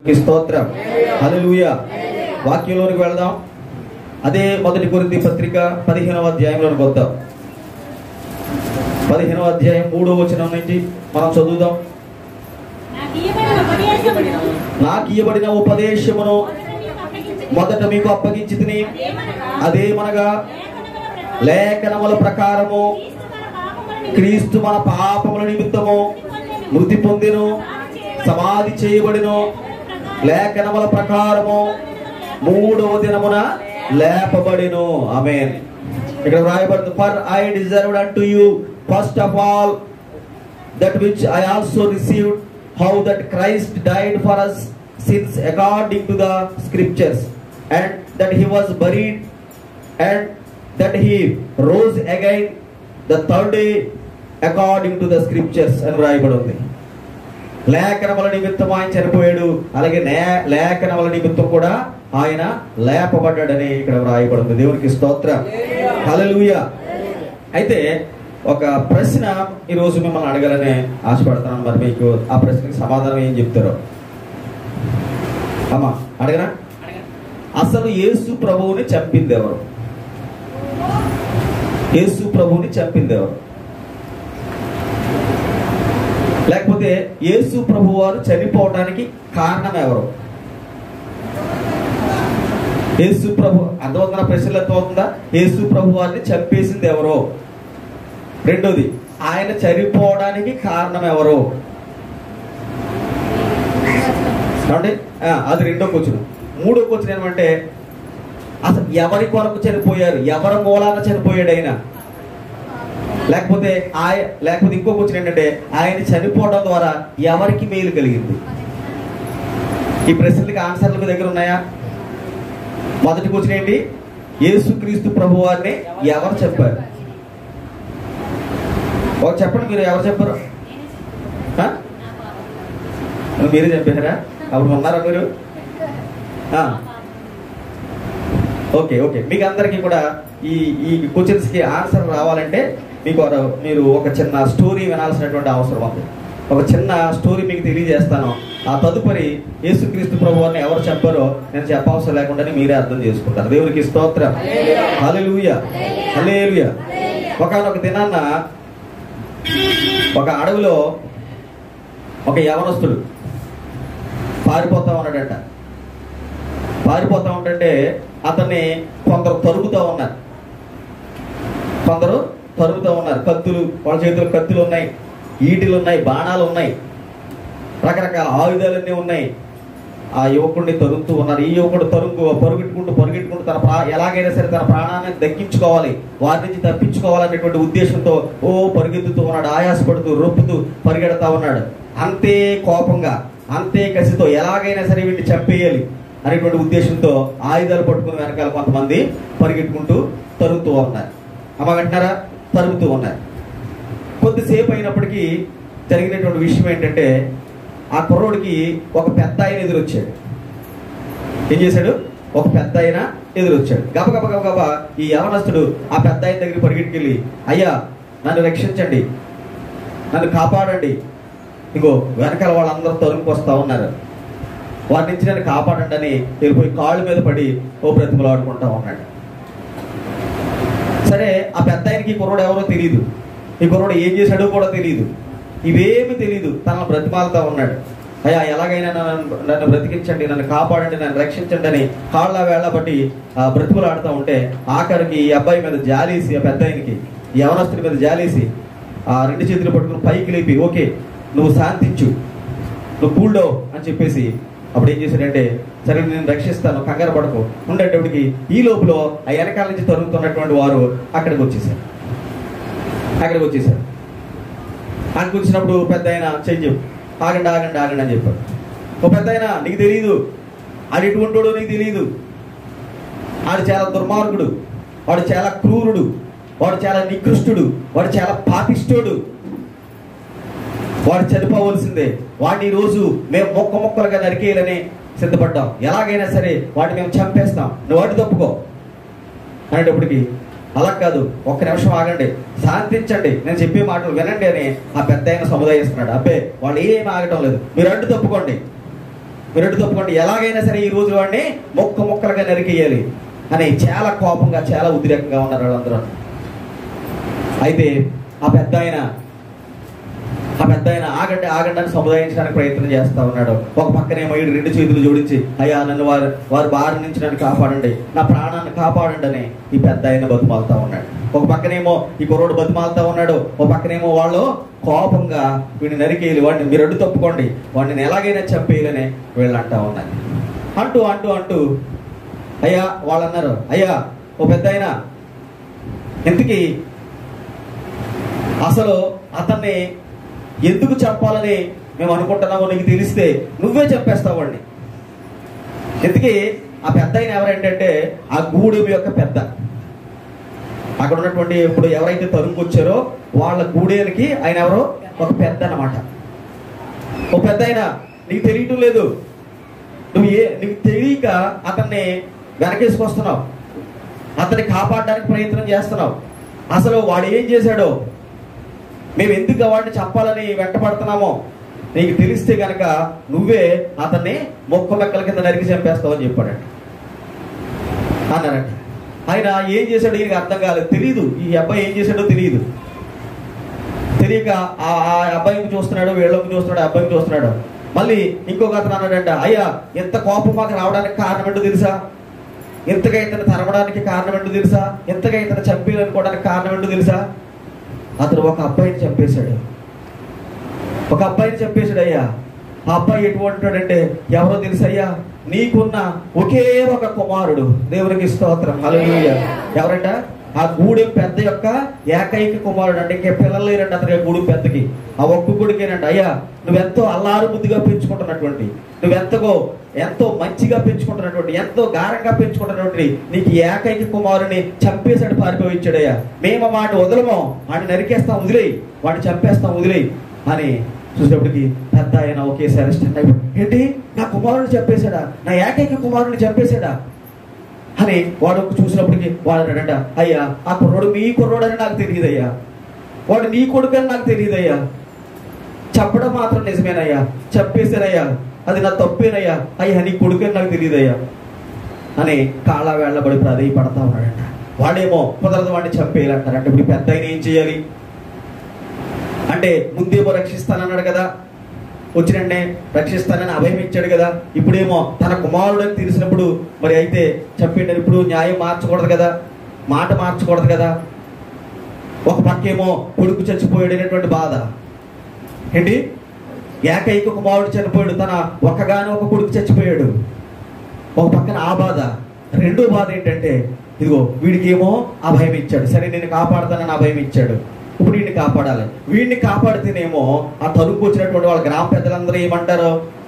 ఈ స్తోత్రం హల్లెలూయా వాక్యంలోనికి వెళదాం అదే మొదటి కొరింథీ పత్రిక పదిహేనవ అధ్యాయంలోనికి వద్దాం పదిహేనవ అధ్యాయం మూడో వచనం నుంచి మనం చదువుదాం నాకు ఇయ్యబడిన ఉపదేశమును నాకు ఇయ్యబడిన ఉపదేశమును మొదట మీకు అప్పగించి మొదట మీకు అప్పగించి తిని అదేమనగా అదేమనగా లేఖనముల ప్రకారము లేఖనముల ప్రకారము క్రీస్తు క్రీస్తు మన పాపములను మన పాపముల నిమిత్తము మృతి పొందెను సమాధి చేయబడిను లేఖనముల ప్రకారము మూడవ దినమున లేపబడిను ఆమేన్ ఇక్కడ వ్రాయబడుతుంది for I deserved unto you first of all that which I also received, how that Christ died for us sins according to the scriptures, and that he was buried, and that he rose again the third day according to the scriptures అని వ్రాయబడి ఉంది లేఖనముల నిమిత్తం ఆయన చనిపోయాడు అలాగే నే- లేఖనముల నిమిత్తం కూడా ఆయన లేపబడ్డాడని ఇక్కడ వ్రాయబడింది దేవునికి స్తోత్రం హల్లెలూయా అయితే ఒక ప్రశ్న ఈ రోజు మిమ్మల్ని అడగాలని ఆశపడుతున్నాను మరి మీకు ఆ ప్రశ్నకి సమాధానం ఏం చెప్తారో అమ్మా అడగనా అసలు యేసు ప్రభువుని చంపింది ఎవరు యేసు ప్రభువుని చంపింది ఎవరు లేకపోతే యేసు ప్రభు వారు చనిపోవడానికి కారణం ఎవరు యేసు ప్రభు అర్థమవుతున్న ప్రశ్నలు అర్థమవుతుందా యేసు ప్రభు వారిని చంపేసింది ఎవరో రెండోది ఆయన చనిపోవడానికి కారణం ఎవరు ఏమండి? ఆ, అది రెండో క్వశ్చన్ మూడో క్వశ్చన్ ఏమంటే అసలు ఎవరి కొరకు చనిపోయారు ఎవరి మూలాన చనిపోయాడు ఆయన లేకపోతే ఆయ లేకపోతే ఇంకో క్వశ్చన్ ఏంటంటే ఆయన చనిపోవడం ద్వారా ఎవరికి మేలు కలిగింది ఈ ప్రశ్నలకి ఆన్సర్లు మీ దగ్గర ఉన్నాయా మొదటి క్వశ్చన్ ఏంటి యేసుక్రీస్తు ప్రభు వారిని ఎవరు చెప్పారు ఒక చెప్పండి మీరు ఎవరు చెప్పారు ఆ? మీరే చెప్పారా అప్పుడు ఉన్నారా మీరు ఆ. ఓకే ఓకే మీకు అందరికీ కూడా ఈ ఈ క్వశ్చన్స్ కి ఆన్సర్ రావాలంటే మీకు ఒక- మీరు ఒక చిన్న స్టోరీ వినాల్సినటువంటి అవసరం ఉంది ఒక చిన్న స్టోరీ మీకు తెలియజేస్తాను ఆ తదుపరి యేసుక్రీస్తు ప్రభు వారిని ఎవరు చెప్పారో నేను చెప్పవసరం లేకుండానే మీరే అర్థం చేసుకుంటారు దేవునికి స్తోత్రం హల్లెలూయా హల్లెలూయా ఒకనొక దినాన్న ఒక అడవిలో ఒక యవనస్తుడు పారిపోతా ఉన్నాడట పారిపోతా ఉంటే అతన్ని కొందరు తరుముతా ఉన్నారు కొందరు తరుముతా ఉన్నారు కత్తులు వాళ్ళ చేతులు కత్తులు ఉన్నాయి ఈటిలు ఉన్నాయి బాణాలు ఉన్నాయి రకరకాల ఆయుధాలన్నీ ఉన్నాయి ఆ యువకుడిని తరుముతూ ఉన్నారు ఈ యువకుడు తరుగు పరుగెట్టుకుంటూ పరుగెట్టుకుంటూ తన ప్రా ఎలాగైనా సరే తన ప్రాణాన్ని దక్కించుకోవాలి వారి నుంచి తప్పించుకోవాలనేటువంటి ఉద్దేశంతో ఓ పరిగెత్తుతూ ఉన్నాడు ఆయాసపడుతూ రొప్పుతూ పరిగెడతా ఉన్నాడు అంతే కోపంగా అంతే కసితో ఎలాగైనా సరే వీటిని చంపేయాలి అనేటువంటి ఉద్దేశంతో ఆయుధాలు పట్టుకుని వెనకాల కొంతమంది పరిగెట్టుకుంటూ తరుగుతూ ఉన్నారు అమ్మ వింటున్నారా తరుగుతూ ఉన్నారు కొద్దిసేపు అయినప్పటికీ జరిగినటువంటి విషయం ఏంటంటే ఆ కుర్రోడికి ఒక పెద్ద ఆయన ఎదురొచ్చాడు ఏం చేశాడు ఒక పెద్ద ఆయన ఎదురొచ్చాడు గబగబ గబగబ ఈ యవనస్తుడు ఆ పెద్ద ఆయన దగ్గరికి పరిగెట్టుకెళ్ళి అయ్యా నన్ను రక్షించండి నన్ను కాపాడండి ఇగో వెనకాల వాళ్ళందరూ తరుముకు వస్తా ఉన్నారు వారి నుంచి నన్ను కాపాడండి అని వెళ్ళిపోయి కాళ్ళ మీద పడి ఓ బ్రతిమలు ఆడుకుంటా ఉన్నాడు సరే ఆ పెద్ద ఆయనకి ఈ కుర్రోడు ఎవరో తెలియదు ఈ కుర్రోడు ఏం చేశాడో కూడా తెలియదు ఇవేమి తెలియదు తన బ్రతిమాలతో ఉన్నాడు అయ్యా ఎలాగైనా నన్ను నన్ను బ్రతికించండి నన్ను కాపాడండి నన్ను రక్షించండి అని కాళ్ళ వేళ్ళ బట్టి ఆ బ్రతుకులు ఆడుతూ ఉంటే ఆఖరికి ఈ అబ్బాయి మీద జాలేసి ఆ పెద్ద ఆయనకి ఈ యవనస్తుడి మీద జాలేసి ఆ రెండు చేతులు పట్టుకుని పైకి లేపి ఓకే నువ్వు శాంతించు నువ్వు కూల్డో అని చెప్పేసి అప్పుడు ఏం చేశాడంటే సరే నేను రక్షిస్తాను కంగారు పడకు ఉండేటప్పటికి ఈ లోపల ఆ వెనకాల నుంచి తరుగుతున్నటువంటి వారు అక్కడికి వచ్చేసారు అక్కడికి వచ్చేసారు అక్కడికి వచ్చినప్పుడు పెద్ద ఆయన చెయ్యి ఆగండి ఆగండి ఆగండి అని చెప్పాడు ఓ పెద్ద ఆయన నీకు తెలియదు ఆడు ఎటువంటి వాడో నీకు తెలియదు ఆడు చాలా దుర్మార్గుడు వాడు చాలా క్రూరుడు వాడు చాలా నికృష్టుడు వాడు చాలా పాపిష్టుడు వాడు చనిపోవలసిందే వాడిని ఈ రోజు మేము మొక్క మొక్కలుగా నరికేయాలని సిద్ధపడ్డాం ఎలాగైనా సరే వాడిని మేము చంపేస్తాం నువ్వు వాటి తప్పుకో అనేటప్పటికి అలా కాదు ఒక్క నిమిషం ఆగండి శాంతించండి నేను చెప్పే మాటలు వినండి అని ఆ పెద్ద ఆయన సముదాయిస్తున్నాడు అబ్బే వాళ్ళు ఏం ఆగటం లేదు మీరు అడ్డు తప్పుకోండి మీరు ఎటు తప్పుకోండి ఎలాగైనా సరే ఈ రోజు వాడిని మొక్క మొక్కలుగా నరికేయాలి అని చాలా కోపంగా చాలా ఉద్రేకంగా ఉన్నారు వాళ్ళందరూ అయితే ఆ పెద్ద ఆయన ఆ పెద్ద ఆయన ఆగండి ఆగండి అని సముదాయించడానికి ప్రయత్నం చేస్తా ఉన్నాడు ఒక పక్కనేమో ఈడు రెండు చేతులు జోడించి అయ్యా నన్ను వారు వారి బారి నుంచి నన్ను కాపాడండి నా ప్రాణాన్ని కాపాడండి అని ఈ పెద్ద ఆయన బతుమాలుతా ఉన్నాడు ఒక పక్కనేమో ఈ కుర్రోడు బతుమాలుతా ఉన్నాడు ఒక పక్కనేమో వాళ్ళు కోపంగా వీడిని నరికేయాలి వాడిని మీరు అడ్డు తప్పుకోండి వాడిని ఎలాగైనా చంపేయాలని వీళ్ళు అంటా ఉన్నారు అంటూ అంటూ అంటూ అయ్యా వాళ్ళు అన్నారు అయ్యా ఓ పెద్ద ఆయన ఇంతకీ అసలు అతన్ని ఎందుకు చెప్పాలని మేము అనుకుంటున్నామో నీకు తెలిస్తే నువ్వే చెప్పేస్తావండి ఎందుకే ఆ పెద్ద ఆయన ఎవరంటే ఆ గూడెం యొక్క పెద్ద అక్కడ ఉన్నటువంటి ఇప్పుడు ఎవరైతే తరుముకొచ్చారో వాళ్ళ గూడేనికి ఆయన ఎవరో ఒక పెద్ద అన్నమాట ఓ పెద్ద ఆయన నీకు తెలియటం లేదు నువ్వు ఏ నీకు తెలియక అతన్ని వెనకేసుకొస్తున్నావు అతన్ని కాపాడడానికి ప్రయత్నం చేస్తున్నావు అసలు వాడు ఏం చేశాడో మేము ఎందుకు వాడిని చెప్పాలని వెంటపడుతున్నామో నీకు తెలిస్తే గనక నువ్వే అతన్ని మొక్క మెక్కల కింద నరికి చంపేస్తావు అని చెప్పాడంట అన్నారంట ఆయన ఏం చేశాడో ఈయనకి అర్థం కాలేదు తెలియదు ఈ అబ్బాయి ఏం చేశాడో తెలియదు తెలియక ఆ ఆ అబ్బాయికి చూస్తున్నాడు వీళ్ళకి చూస్తున్నాడు ఆ అబ్బాయికి చూస్తున్నాడు మళ్ళీ ఇంకొక అతను అన్నాడంట అయ్యా ఎంత కోపం మాకు రావడానికి కారణం ఏంటో తెలుసా ఎంతగా ఇతను తరమడానికి కారణం ఏంటో తెలుసా ఎంతగా ఇతను చంపేయాలనుకోవడానికి కారణం ఏంటో తెలుసా అతను ఒక అబ్బాయిని చంపేశాడు ఒక అబ్బాయిని చంపేశాడు అయ్యా ఆ అబ్బాయి ఎటువంటాడంటే ఎవరో తెలుసయ్యా నీకున్న ఒకే ఒక కుమారుడు దేవునికి స్తోత్రం హల్లెలూయ ఎవరంట ఆ గూడెం పెద్ద యొక్క ఏకైక కుమారుడు అంటే ఇంకా పిల్లలు లేరండి అతని గూడెం పెద్దకి ఆ ఒక్క గుడికేనండి అయ్యా నువ్వెంతో అల్లారు బుద్ధిగా పెంచుకుంటున్నటువంటి నువ్వెంతగో ఎంతో మంచిగా పెంచుకుంటున్నటువంటి ఎంతో గారంగా పెంచుకుంటున్నటువంటి నీకు ఈ ఏకైక కుమారుని చంపేశాడు పారిపోయించాడయ్యా మేము మాట వదలము వాడిని నరికేస్తాం వదిలేయి వాడిని చంపేస్తాం వదిలేయి అని చూసేటప్పటికి పెద్ద ఆయన ఒకేసారి స్టాండ్ అయిపోయి ఏంటి నా కుమారుని చంపేశాడా నా ఏకైక కుమారుని చంపేశాడా అని వాడు చూసినప్పటికి వాడు అన్నాడంట అయ్యా ఆ కుర్రోడు మీ కుర్రోడు అని నాకు తెలియదయ్యా వాడు నీ కొడుకు అని నాకు తెలియదయ్యా చెప్పడం మాత్రం నిజమేనయ్యా చెప్పేశానయ్యా అది నా తప్పేనయ్యా అయ్యా నీ కొడుకు అని నాకు తెలియదయ్యా అని కాళ్ళ వేళ్ళబడి ప్రాధేయపడతా ఉన్నాడంట వాడేమో కుదరదు వాడిని చంపేయాలంటారు అంటే ఇప్పుడు ఈ పెద్ద ఆయన ఏం చేయాలి అంటే ముందేమో రక్షిస్తానన్నాడు కదా వచ్చినంటే రక్షిస్తానని అభయం ఇచ్చాడు కదా ఇప్పుడేమో తన కుమారుడు అని తెలిసినప్పుడు మరి అయితే చంపేయండి ఇప్పుడు న్యాయం మార్చకూడదు కదా మాట మార్చకూడదు కదా ఒక పక్కేమో కొడుకు చచ్చిపోయాడు అనేటువంటి బాధ ఏంటి ఏకైక కుమారుడు చనిపోయాడు తన ఒక్కగాని ఒక కొడుకు చచ్చిపోయాడు ఒక పక్కన ఆ బాధ రెండో బాధ ఏంటంటే ఇదిగో వీడికేమో ఆ భయం ఇచ్చాడు సరే నేను కాపాడుతానని ఆ భయం ఇచ్చాడు ఇప్పుడు వీడిని కాపాడాలి వీడిని కాపాడితేనేమో ఆ తలుపు వచ్చినటువంటి వాళ్ళ గ్రామ పెద్దలందరూ ఏమంటారు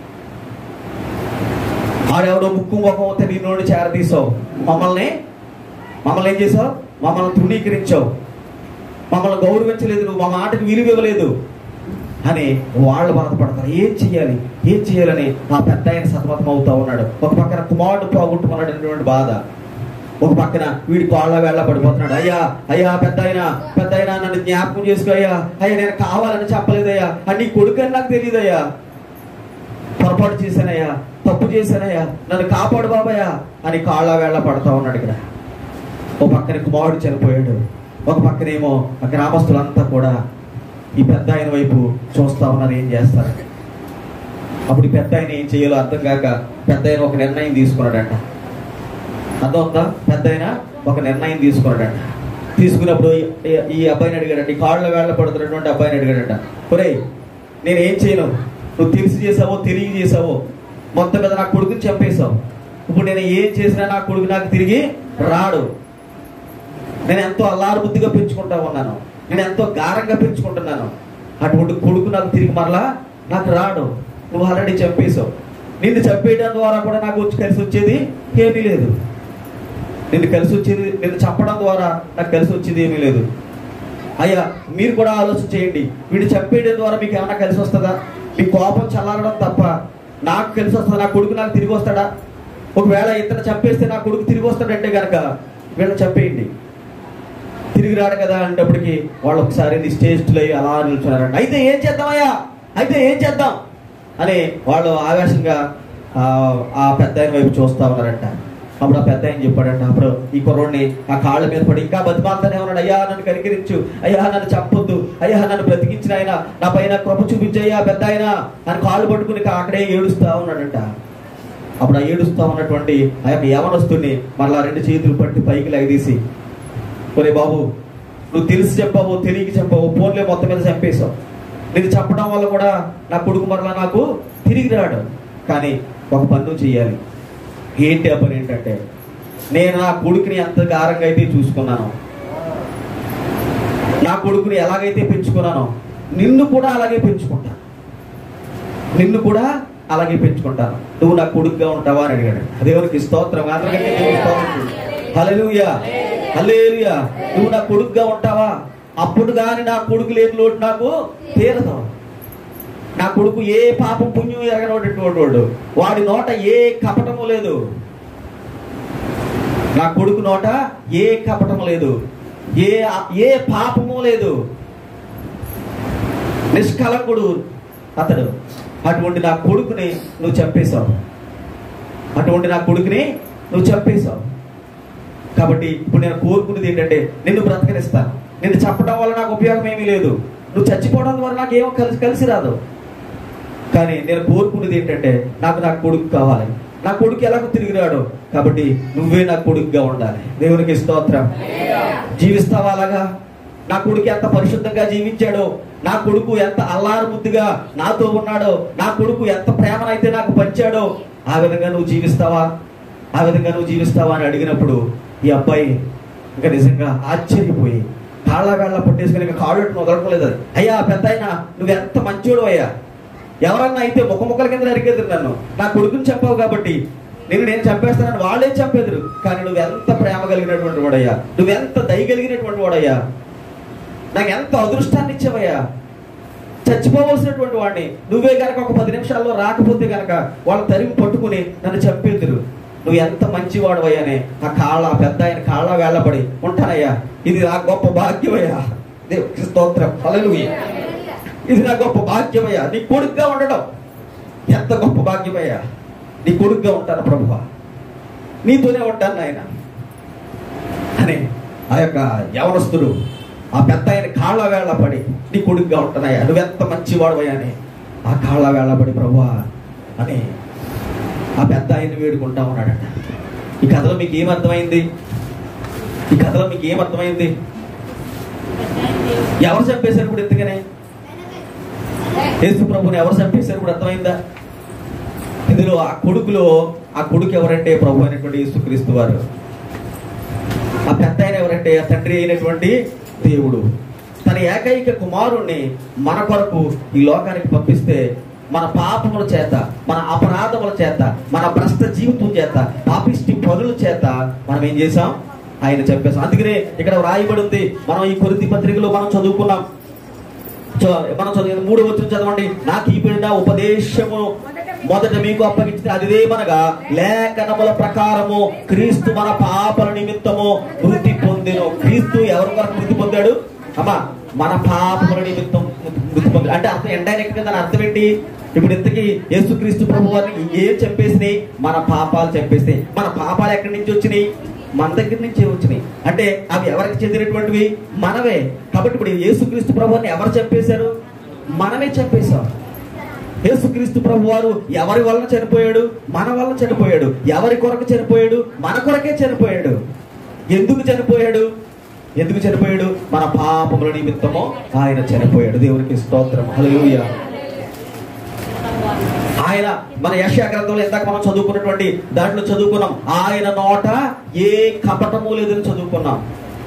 ఆడెవడో ముక్కు ముఖం తెలియని నుండి చేరదీసావు మమ్మల్ని మమ్మల్ని ఏం చేసావు మమ్మల్ని తృణీకరించావు మమ్మల్ని గౌరవించలేదు నువ్వు మా మాటకు విలువ ఇవ్వలేదు అని వాళ్ళు బాధపడతారు ఏం చెయ్యాలి ఏం చేయాలని ఆ పెద్ద ఆయన సతమతం అవుతా ఉన్నాడు ఒక పక్కన కుమారుడు పోగొట్టుకున్నాడు అనేటువంటి బాధ ఒక పక్కన వీడి కాళ్ళ వేళ్ళ పడిపోతున్నాడు అయ్యా అయ్యా పెద్ద ఆయన పెద్ద ఆయన నన్ను జ్ఞాపకం చేసుకో అయ్యా అయ్యా నేను కావాలని చెప్పలేదయ్యా అని నీ కొడుకు అని నాకు తెలియదయ్యా పొరపాటు చేశానయ్యా తప్పు చేశానయ్యా నన్ను కాపాడు బాబయ్యా అని కాళ్ళ వేళ్ళ పడతా ఉన్నాడు ఇక్కడ ఒక పక్కన కుమారుడు చనిపోయాడు ఒక పక్కనేమో ఆ గ్రామస్తులంతా కూడా ఈ పెద్ద ఆయన వైపు చూస్తా ఉన్నారు ఏం చేస్తారు అప్పుడు ఈ పెద్ద ఆయన ఏం చేయాలో అర్థం కాక పెద్ద ఆయన ఒక నిర్ణయం తీసుకున్నాడంట అర్థమవుతుందా పెద్ద ఆయన ఒక నిర్ణయం తీసుకున్నాడంట తీసుకున్నప్పుడు ఈ- ఈ అబ్బాయిని అడిగాడంట ఈ కాళ్ళ వేళ్ళ పడుతున్నటువంటి అబ్బాయిని అడిగాడంట ఒరే నేను ఏం చేయను నువ్వు తెలిసి చేసావో తెలియ చేసావో మొత్తం మీద నా కొడుకుని చంపేశావు ఇప్పుడు నేను ఏం చేసినా నా కొడుకు నాకు తిరిగి రాడు నేను ఎంతో అల్లారు బుద్ధిగా పెంచుకుంటా ఉన్నాను నేను ఎంతో గారంగా పెంచుకుంటున్నాను అటువంటి కొడుకు నాకు తిరిగి మరలా నాకు రాడు నువ్వు ఆల్రెడీ చంపేశావు నిన్ను చంపేయడం ద్వారా కూడా నాకు వచ్చి కలిసి వచ్చేది ఏమీ లేదు నిన్ను కలిసి వచ్చేది నిన్ను చంపడం ద్వారా నాకు కలిసి వచ్చేది ఏమీ లేదు అయ్యా మీరు కూడా ఆలోచన చేయండి వీడిని చంపేయడం ద్వారా మీకు ఏమైనా కలిసి వస్తుందా మీ కోపం చల్లారడం తప్ప నాకు కలిసి వస్తుందా నా కొడుకు నాకు తిరిగి వస్తాడా ఒకవేళ ఇతను చంపేస్తే నా కొడుకు తిరిగి వస్తాడంటే కనుక వీళ్ళని చంపేయండి తిరిగి రాడు కదా అనేటప్పటికి వాళ్ళు ఒకసారి స్టేజ్లో అలా నిల్చున్నారంట అయితే ఏం చేద్దామయ్యా అయితే ఏం చేద్దాం అని వాళ్ళు ఆవేశంగా ఆ, ఆ పెద్ద ఆయన వైపు చూస్తా ఉన్నారంట అప్పుడు ఆ పెద్ద ఆయన చెప్పాడంట అప్పుడు ఈ కుర్రోడిని ఆ కాళ్ళ మీద పడి ఇంకా బతిమాలతోనే ఉన్నాడు అయ్యా నన్ను కనికరించు అయ్యా నన్ను చంపొద్దు అయ్యా నన్ను బ్రతికించిన ఆయన నా పైన కృప చూపించయ్యా పెద్ద ఆయన అని కాళ్ళు పట్టుకుని ఇక అక్కడే ఏడుస్తా ఉన్నాడంట అప్పుడు ఆ ఏడుస్తా ఉన్నటువంటి ఆ యొక్క యవనస్తుని మరలా రెండు చేతులు పట్టి పైకి లగదీసి ఒరే బాబు నువ్వు తెలిసి చెప్పావు తెలియక చెప్పావు ఫోన్లే మొత్తం మీద చంపేశావు నేను చెప్పడం వల్ల కూడా నా కొడుకు మరలా నాకు తిరిగి రాడు కానీ ఒక పన్ను చేయాలి ఏంటి ఆ పని ఏంటంటే నేను నా కొడుకుని ఎంత గారంగా అయితే చూసుకున్నాను నా కొడుకుని ఎలాగైతే పెంచుకున్నానో నిన్ను కూడా అలాగే పెంచుకుంటాను నిన్ను కూడా అలాగే పెంచుకుంటాను నువ్వు నా కొడుకుగా ఉంటావా అని అడిగాడు దేవునికి స్తోత్రం అందరికంటే దేవునికి స్తోత్రం హల్లెలూయా హల్లెలూయా నువ్వు నా కొడుకుగా ఉంటావా అప్పుడు కానీ నా కొడుకు లేని లోటు నాకు తీరదు నా కొడుకు ఏ పాపం పుణ్యం ఎరగనటువంటి వాడు వాడి నోట ఏ కపటము లేదు నా కొడుకు నోట ఏ కపటము లేదు ఏ ఏ పాపము లేదు నిష్కలంకుడు అతడు అటువంటి నా కొడుకుని నువ్వు చంపేశావు అటువంటి నా కొడుకుని నువ్వు చంపేశావు కాబట్టి ఇప్పుడు నేను కోరుకునేది ఏంటంటే నిన్ను బ్రతకనిస్తాను నిన్ను చంపడం వల్ల నాకు ఉపయోగం ఏమీ లేదు నువ్వు చచ్చిపోవడం ద్వారా నాకు ఏమో కలిసి కలిసి రాదు కానీ నేను కోరుకునేది ఏంటంటే నాకు నా కొడుకు కావాలి నా కొడుకు ఎలాగో తిరిగి రాడు కాబట్టి నువ్వే నా కొడుకుగా ఉండాలి దేవునికి స్తోత్రం జీవిస్తావా అలాగా నా కొడుకు ఎంత పరిశుద్ధంగా జీవించాడో నా కొడుకు ఎంత అల్లారు ముద్దుగా నాతో ఉన్నాడో నా కొడుకు ఎంత ప్రేమనైతే నాకు పంచాడో ఆ విధంగా నువ్వు జీవిస్తావా ఆ విధంగా నువ్వు జీవిస్తావా అని అడిగినప్పుడు ఈ అబ్బాయి ఇంకా నిజంగా ఆశ్చర్యపోయి కాళ్ళ వేళ్ళ పట్టేసుకుని ఇంకా కాళ్ళు వదలట్లేదు అది అయ్యా పెద్ద అయినా నువ్వు ఎంత మంచోడు అయ్యా ఎవరన్నా అయితే ముఖ ముఖల కింద అరిగేది నన్ను నా కొడుకుని చెప్పావు కాబట్టి నేను నేను చంపేస్తానని వాళ్ళే చంపేదురు కానీ నువ్వు ఎంత ప్రేమ కలిగినటువంటి వాడయ్యా నువ్వు ఎంత దయ కలిగినటువంటి వాడయ్యా నాకు ఎంత అదృష్టాన్ని ఇచ్చావయ్యా చచ్చిపోవలసినటువంటి వాడిని నువ్వే గనక ఒక పది నిమిషాల్లో రాకపోతే గనక వాళ్ళ తరిమి పట్టుకుని నన్ను చంపేదురు నువ్వు ఎంత మంచివాడవయ్యానే ఆ కాళ్ళ ఆ పెద్ద ఆయన కాళ్ళ వేళ్ళబడి ఉంటానయ్యా ఇది నా గొప్ప భాగ్యమయ్యా దేవునికి స్తోత్రం హల్లెలూయా ఇది నా గొప్ప భాగ్యమయ్యా నీ కొడుకుగా ఉండడం ఎంత గొప్ప భాగ్యమయ్యా నీ కొడుకుగా ఉంటాను ప్రభువా నీతోనే ఉంటాను ఆయన అని ఆ యొక్క యవనస్తుడు ఆ పెద్ద ఆయన కాళ్ళ వేళ పడి నీ కొడుకుగా ఉంటున్నాయా నువ్వెంత మంచివాడు అని ఆ కాళ్ళ వేళ పడి ప్రభువా అని ఆ పెద్ద ఆయన వేడుకుంటా ఉన్నాడట ఈ కథలో మీకు ఏం అర్థమైంది ఈ కథలో మీకు ఏం అర్థమైంది ఎవరు చంపేశారు ఇప్పుడు ఎందుకనే యేసు ప్రభుని ఎవరు చంపేశారు ఇప్పుడు అర్థమైందా ఇందులో ఆ కొడుకులో ఆ కొడుకు ఎవరంటే ప్రభు అయినటువంటి యేసుక్రీస్తు వారు ఆ పెద్ద ఆయన ఎవరంటే ఆ తండ్రి అయినటువంటి దేవుడు తన ఏకైక కుమారుణ్ణి మన కొరకు ఈ లోకానికి పంపిస్తే మన పాపముల చేత మన అపరాధముల చేత మన భ్రష్ట జీవితం చేత పాపిష్టి పనుల చేత మనం ఏం చేసాం ఆయన చెప్పేసాం అందుకనే ఇక్కడ రాయబడి ఉంది మనం ఈ కొరింథీ పత్రికలో మనం చదువుకున్నాం చ- మనం చదివిన మూడు వచ్చిన చదవండి నాకు ఈ బిడ్డ ఉపదేశము మొదట మీకు అప్పగించిన అదిదేమనగా లేఖనముల ప్రకారము క్రీస్తు మన పాపల నిమిత్తము మృతి పొందెను క్రీస్తు ఎవరి వరకు మృతి పొందాడు అమ్మా మన పాపముల నిమిత్తం మృతి పొందాడు అంటే అర్థం ఎండైనెక్ట్ దాని అర్థం ఏంటి ఇప్పుడు ఇంతకీ యేసుక్రీస్తు ప్రభు వారిని ఏం చంపేసినాయి మన పాపాలు చంపేసినాయి మన పాపాలు ఎక్కడి నుంచి వచ్చినాయి మన దగ్గర నుంచే వచ్చినాయి అంటే అవి ఎవరికి చెందినటువంటివి మనవే కాబట్టి ఇప్పుడు యేసుక్రీస్తు ప్రభువారిని ఎవరు చంపేశారు మనమే చంపేశాం యేసుక్రీస్తు ప్రభు వారు ఎవరి వలన చనిపోయాడు మన వలన చనిపోయాడు ఎవరి కొరకు చనిపోయాడు మన కొరకే చనిపోయాడు ఎందుకు చనిపోయాడు ఎందుకు చనిపోయాడు మన పాపముల నిమిత్తము ఆయన చనిపోయాడు దేవునికి స్తోత్రం హల్లెలూయా ఆయన మన యశా గ్రంథంలో ఇందాక మనం చదువుకున్నటువంటి దాంట్లో చదువుకున్నాం ఆయన నోట ఏ కపటము లేదని చదువుకున్నాం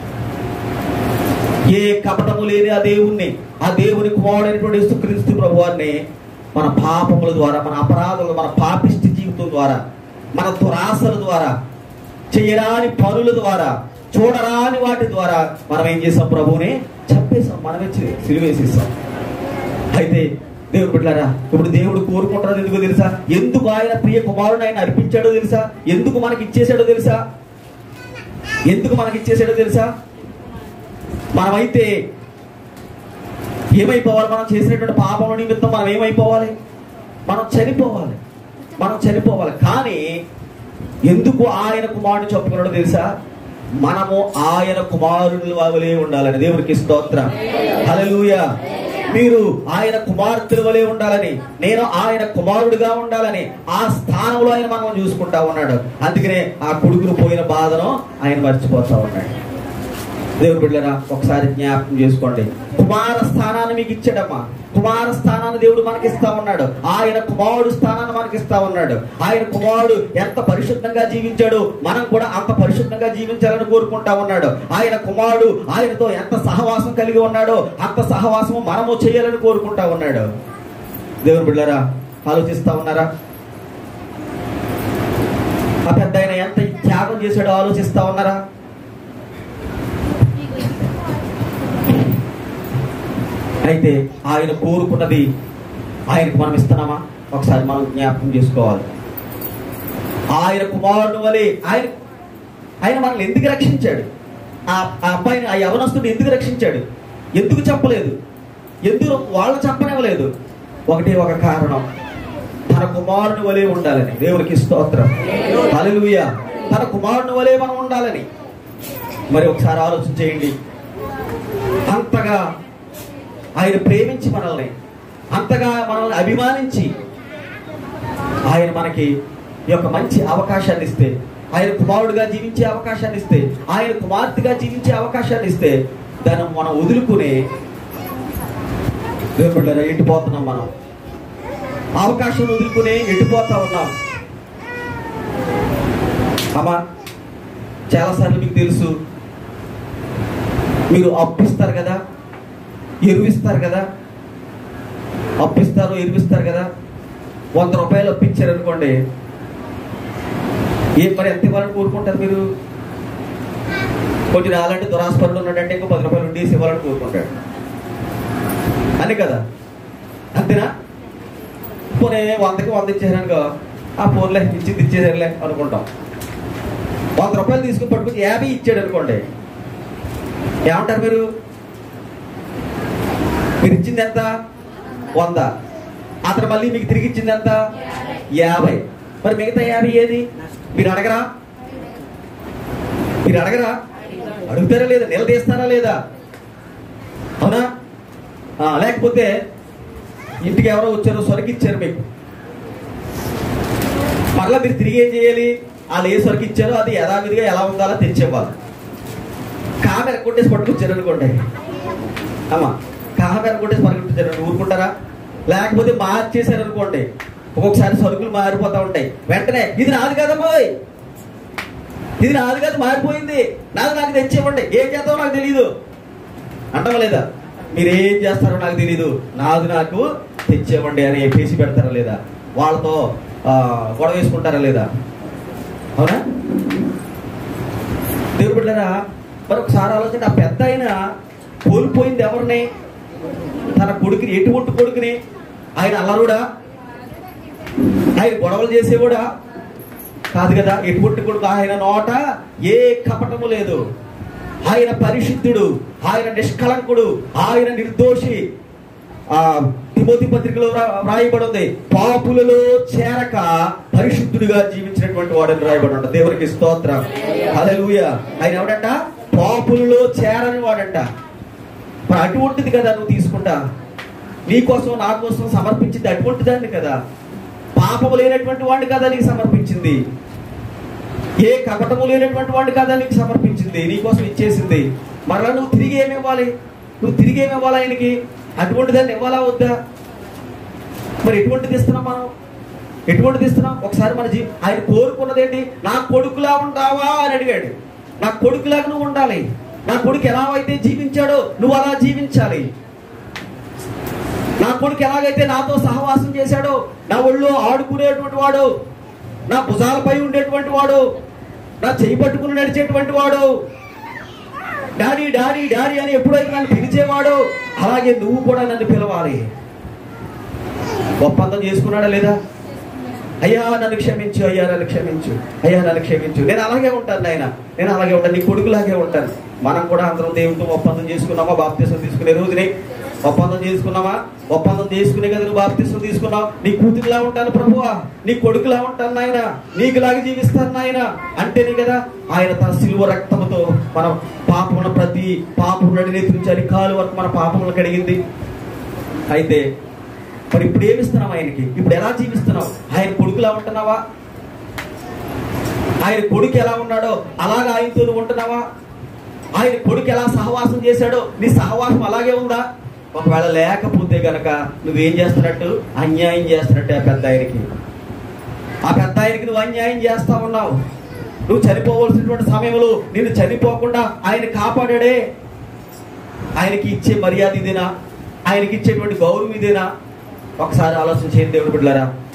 ఏ కపటము లేని ఆ దేవుణ్ణి ఆ దేవుని కుమారుడైనటువంటి యేసుక్రీస్తు ప్రభువారిని మన పాపముల ద్వారా మన అపరాధములు మన పాపిష్టి జీవితం ద్వారా మన దురాశల ద్వారా చేయరాని పనుల ద్వారా చూడరాని వాటి ద్వారా మనం ఏం చేసాం ప్రభువుని చంపేశాం మనమే చి- సిలువేసేసాం అయితే దేవుడు బిడ్డారా ఇప్పుడు దేవుడు కోరుకుంటున్నది ఎందుకు తెలుసా ఎందుకు ఆయన ప్రియ కుమారుని ఆయన అర్పించాడో తెలుసా ఎందుకు మనకి ఇచ్చేసాడో తెలుసా ఎందుకు మనకి ఇచ్చేసాడో తెలుసా మనమైతే ఏమైపోవాలి మనం చేసినటువంటి పాపం నిమిత్తం మనం ఏమైపోవాలి మనం చనిపోవాలి మనం చనిపోవాలి కానీ ఎందుకు ఆయన కుమారుడు చెప్పుకున్నాడో తెలుసా మనము ఆయన కుమారుడు వలె ఉండాలని దేవునికి స్తోత్రం హల్లెలూయా మీరు ఆయన కుమార్తెల వలె ఉండాలని నేను ఆయన కుమారుడిగా ఉండాలని ఆ స్థానంలో ఆయన మనం చూసుకుంటా ఉన్నాడు అందుకనే ఆ కొడుకును పోయిన బాధను ఆయన మర్చిపోతా ఉన్నాడు దేవుడు బిడ్డరా ఒకసారి జ్ఞాపకం చేసుకోండి కుమార స్థానాన్ని మీకు ఇచ్చాడమ్మా కుమార స్థానాన్ని దేవుడు మనకి ఇస్తా ఉన్నాడు ఆయన కుమారుడు స్థానాన్ని మనకి ఇస్తా ఉన్నాడు ఆయన కుమారుడు ఎంత పరిశుద్ధంగా జీవించాడు మనం కూడా అంత పరిశుద్ధంగా జీవించాలని కోరుకుంటా ఉన్నాడు ఆయన కుమారుడు ఆయనతో ఎంత సహవాసం కలిగి ఉన్నాడో అంత సహవాసము మనము చేయాలని కోరుకుంటా ఉన్నాడు దేవుడు బిడ్డరా ఆలోచిస్తా ఉన్నారా ఆ పెద్ద ఆయన ఎంత త్యాగం చేశాడో ఆలోచిస్తా ఉన్నారా అయితే ఆయన కోరుకున్నది ఆయనకు మనం ఇస్తున్నామా ఒకసారి మనం జ్ఞాపకం చేసుకోవాలి ఆయన కుమారుడు వలె ఆయన ఆయన మనల్ని ఎందుకు రక్షించాడు ఆ ఆ అబ్బాయిని ఆ యవనస్తుడు ఎందుకు రక్షించాడు ఎందుకు చెప్పలేదు ఎందుకు వాళ్ళు చెప్పనివ్వలేదు ఒకటే ఒక కారణం తన కుమారుని వలె ఉండాలని దేవునికి స్తోత్రం హల్లెలూయా తన కుమారుని వలె మనం ఉండాలని మరి ఒకసారి ఆలోచన చేయండి అంతగా ఆయన ప్రేమించి మనల్ని అంతగా మనల్ని అభిమానించి ఆయన మనకి ఈ యొక్క మంచి అవకాశాన్ని ఇస్తే ఆయన కుమారుడుగా జీవించే అవకాశాన్ని ఇస్తే ఆయన కుమార్తెగా జీవించే అవకాశాన్ని ఇస్తే దాన్ని మనం వదులుకుని దేవుడు ఎట్టిపోతున్నాం మనం అవకాశం వదులుకుని ఎట్టిపోతా ఉన్నాం అమ్మా చాలాసార్లు మీకు తెలుసు మీరు అప్పిస్తారు కదా ఎరువిస్తారు కదా అప్పిస్తారు ఎరువిస్తారు కదా వంద రూపాయలు అప్పించారు అనుకోండి ఏం మరి ఎంత ఇవ్వాలని కోరుకుంటారు మీరు కొంచెం అలాంటి దురాస్పరుడు ఉన్నాడంటే ఇంకో పది రూపాయలు ఉండేసి ఇవ్వాలని కోరుకుంటాడు అని కదా అంతేనా పోనీ వందకి వంద ఇచ్చారనుకో ఆ ఫోన్లే ఇచ్చింది ఇచ్చేసారులే అనుకుంటాం వంద రూపాయలు తీసుకుని పట్టుకుని యాభై ఇచ్చాడు అనుకోండి ఏమంటారు మీరు మీరు ఇచ్చింది ఎంత వంద అతను మళ్ళీ మీకు తిరిగి ఇచ్చింది ఎంత యాభై మరి మిగతా యాభై ఏది మీరు అడగరా మీరు అడగరా అడుగుతారా లేదా నిలదీస్తారా లేదా అవునా ఆ, లేకపోతే ఇంటికి ఎవరో వచ్చారో సొరకిచ్చారు మీకు మరలా మీరు తిరిగి ఏం చేయాలి వాళ్ళు ఏ సొరకిచ్చారో అది యథావిధిగా ఎలా ఉండాలో తెచ్చేవాళ్ళు కామెర కొట్టేసి పట్టుకొచ్చారు అనుకోండి అమ్మా కామెర కొట్టేసి పట్టుకొచ్చారు ఊరుకుంటారా లేకపోతే మార్చేశారు అనుకోండి ఒక్కొక్కసారి సరుకులు మారిపోతా ఉంటాయి వెంటనే ఇది నాది కదమ్మోయ్ ఇది నాది కాదు మారిపోయింది నాది నాకు తెచ్చివ్వండి ఏం చేస్తావో నాకు తెలియదు అంటాం లేదా మీరు ఏం చేస్తారో నాకు తెలియదు నాది నాకు తెచ్చేవ్వండి అని పేసి పెడతారా లేదా వాళ్ళతో ఆ, గొడవ వేసుకుంటారా లేదా అవునా దేవుడు బిడ్డరా మరి ఒకసారి ఆలోచన ఆ పెద్ద ఆయన కోల్పోయింది ఎవరిని తన కొడుకుని ఎటువంటి కొడుకుని ఆయన అల్లరుడా ఆయన గొడవలు చేసేవాడా కాదు కదా ఎటువంటి కొడుకు ఆయన నోట ఏ కపటము లేదు ఆయన పరిశుద్ధుడు ఆయన నిష్కలంకుడు ఆయన నిర్దోషి ఆ తిమోతి పత్రికలో రా- రాయబడి ఉంది పాపులలో చేరక పరిశుద్ధుడిగా జీవించినటువంటి వాడని రాయబడి ఉంటుంది దేవునికి స్తోత్రం హల్లెలూయా ఆయన ఎవడంట పాపులలో చేరని వాడంట మరి అటువంటిది కదా నువ్వు తీసుకుంటా నీ కోసం నా కోసం సమర్పించింది అటువంటి దాన్ని కదా పాపము లేనటువంటి వాడిని కదా నీకు సమర్పించింది ఏ కపటము లేనటువంటి వాడిని కదా నీకు సమర్పించింది నీ కోసం ఇచ్చేసింది మరలా నువ్వు తిరిగి ఏమి ఇవ్వాలి నువ్వు తిరిగి ఏమి ఇవ్వాలి ఆయనకి అటువంటి దాన్ని ఇవ్వాలా వద్దా మరి ఎటువంటిది ఇస్తున్నాం మనం ఎటువంటిది ఇస్తున్నాం ఒకసారి మన జీ ఆయన కోరుకున్నది ఏంటి నా కొడుకులా ఉంటావా అని అడిగాడు నా కొడుకులాగా నువ్వు ఉండాలి నా కొడుకు ఎలా అయితే జీవించాడో నువ్వు అలా జీవించాలి నా కొడుకు ఎలాగైతే నాతో సహవాసం చేశాడో నా ఒళ్ళో ఆడుకునేటువంటి వాడు నా భుజాలపై ఉండేటువంటి వాడు నా చేయి పట్టుకుని నడిచేటువంటి వాడు డాడీ డాడీ డాడీ అని ఎప్పుడైతే నన్ను పిలిచేవాడు అలాగే నువ్వు కూడా నన్ను పిలవాలి ఒప్పందం చేసుకున్నాడా లేదా అయ్యా నన్ను క్షమించు అయ్యా నన్ను క్షమించు అయ్యా నన్ను క్షమించు నేను అలాగే ఉంటాను నాయన నేను అలాగే ఉంటాను నీ కొడుకులాగే ఉంటాను మనం కూడా అందరం దేవుడితో ఒప్పందం చేసుకున్నామా బాప్తీసం తీసుకునే రోజుని ఒప్పందం చేసుకున్నావా ఒప్పందం చేసుకునే కదా నువ్వు బాప్తిసం తీసుకున్నావు నీ కూతురులా ఉంటాను ప్రభువా నీ కొడుకులా ఉంటాను నాయన నీకులాగా జీవిస్తాను నాయన అంటేనే కదా ఆయన తన సిలువ రక్తముతో మనం పాపమున ప్రతి పాపం నడినేతించాలి కాలు వరకు మన పాపములు కడిగింది అయితే మరి ఇప్పుడు ఏమిస్తున్నావు ఆయనకి ఇప్పుడు ఎలా జీవిస్తున్నావు ఆయన కొడుకులా ఉంటున్నావా ఆయన కొడుకు ఎలా ఉన్నాడో అలాగా ఆయనతో నువ్వు ఉంటున్నావా ఆయన కొడుకు ఎలా సహవాసం చేశాడో నీ సహవాసం అలాగే ఉందా ఒకవేళ లేకపోతే గనక నువ్వేం చేస్తున్నట్టు అన్యాయం చేస్తున్నట్టే ఆ పెద్ద ఆయనకి ఆ పెద్ద ఆయనకి నువ్వు అన్యాయం చేస్తా ఉన్నావు నువ్వు చనిపోవలసినటువంటి సమయంలో నిన్ను చనిపోకుండా ఆయన కాపాడాడే ఆయనకి ఇచ్చే మర్యాద ఇదేనా ఆయనకి ఇచ్చేటువంటి గౌరవం ఇదేనా ఒకసారి ఆలోచన చేయండి దేవుడు బిడ్డలారా